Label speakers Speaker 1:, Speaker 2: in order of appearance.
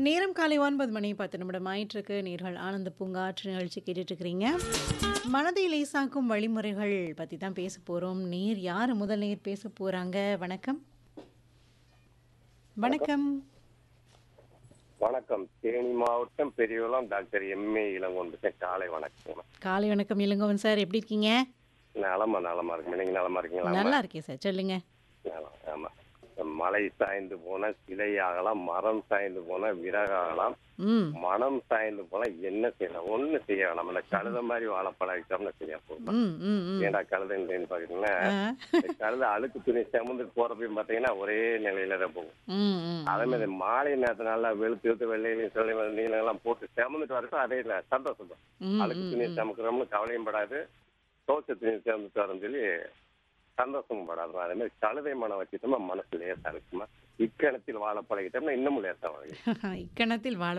Speaker 1: நேரம் காலை 9 மணி 10 நிமிடம் ஆயிட்டிருக்கு. நேர்கள் ஆனந்த பூங்காற்று நிகழ்ச்சி கேட்டுட்டு இருக்கிறீங்க. மனதை லேசாக்கும் வழிமுறைகள் பத்தி தான் பேச போறோம். நேர் யாரு முதல் நேர் பேச போறாங்க? வணக்கம். வணக்கம்.
Speaker 2: வணக்கம் தேனி மாவட்டம் பெரியகுளம் டாக்டர் எம்ஏ இளங்கோன் பேசுறேன். காலை வணக்கம்
Speaker 1: காலை வணக்கம் இளங்கோவன் சார் எப்படி இருக்கீங்க?
Speaker 2: நலமா நலமா இருக்கு நீங்க நலமா இருக்கீங்களா
Speaker 1: நல்லா இருக்கேன் சார். சொல்லுங்க.
Speaker 2: நலம், ஆமா மலை சாய்ந்து போன சிலையாகலாம் மரம் சாய்ந்து போன விறகாகலாம்
Speaker 1: ம்.
Speaker 2: மனம் சாய்ந்து போனா என்ன செய்யலாம் ஒண்ணு செய்ய வேணாம் இந்த கழுத மாதிரி வாழ பழகிட்டோம்னு செய்ய போகும்
Speaker 1: ம், ம், ம்.
Speaker 2: ஏன்டா கழுதைன்னு பாத்தீங்கன்னா
Speaker 1: ஆ.
Speaker 2: இந்த கழுதை அழுக்கு துணி செமந்துட்டு போறப்பையும் பாத்தீங்கன்னா ஒரே நிலையில தான் போகும்
Speaker 1: ம், ம்,
Speaker 2: அதே மாதிரி மாலை நேரத்து நல்லா வெளுத்து வெளுத்து வெள்ளையிலையும் சொல்லி நீளம் எல்லாம் போட்டு செமந்துட்டு வரட்டும் அதே இல்ல சந்தோஷம் தான்
Speaker 1: ம்,
Speaker 2: அழுக்கு
Speaker 1: ம்,
Speaker 2: துணி
Speaker 1: ம்.
Speaker 2: சமைக்கிறோம்னு கவலையும் படாது தோச்ச துணி சேர்ந்துட்டு வரேன்னு சொல்லி சந்தோஷமும் படாது அதே மாதிரி கழுதை மனம் வச்சுட்டோமா மனசு லேசா இருக்குமா இக்கணத்தில் வாழ பழகிட்டோம்னா இன்னமும் லேசா வாழ
Speaker 1: இக்கணத்தில் வாழ